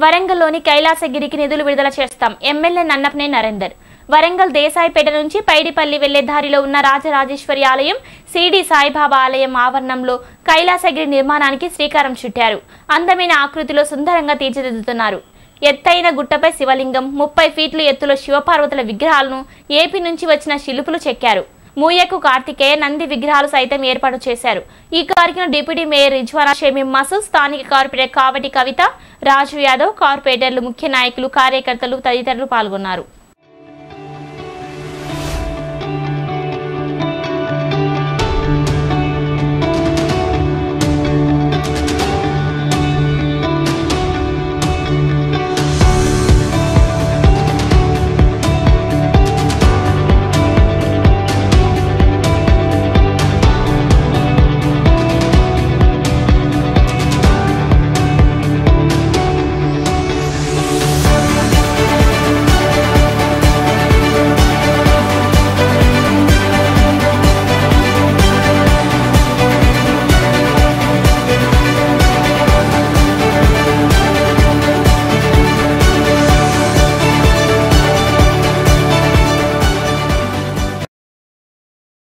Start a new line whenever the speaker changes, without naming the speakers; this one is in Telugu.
వరంగల్లోని కైలాసగిరికి నిధులు విడుదల చేస్తాం ఎమ్మెల్యే నన్నపనే నరేందర్ వరంగల్ దేశాయిపేట నుంచి పైడిపల్లి వెళ్లే దారిలో ఉన్న రాజరాజేశ్వరి ఆలయం సిడి సాయిబాబా ఆలయం ఆవరణంలో కైలాసగిరి నిర్మాణానికి శ్రీకారం చుట్టారు అందమైన ఆకృతిలో సుందరంగా తీర్చిదిద్దుతున్నారు ఎత్తైన గుట్టపై శివలింగం ముప్పై ఫీట్ల ఎత్తులో శివపార్వతుల విగ్రహాలను ఏపీ నుంచి వచ్చిన శిల్పులు చెక్కారు మూయకు కార్తికేయ నంది విగ్రహాలు సైతం ఏర్పాటు చేశారు ఈ కార్యక్రమం డిప్యూటీ మేయర్ రిజ్వానా షమీం మసూద్ స్థానిక కార్పొరేటర్ కావటి కవిత రాజు యాదవ్ కార్పొరేటర్లు ముఖ్య నాయకులు కార్యకర్తలు తదితరులు పాల్గొన్నారు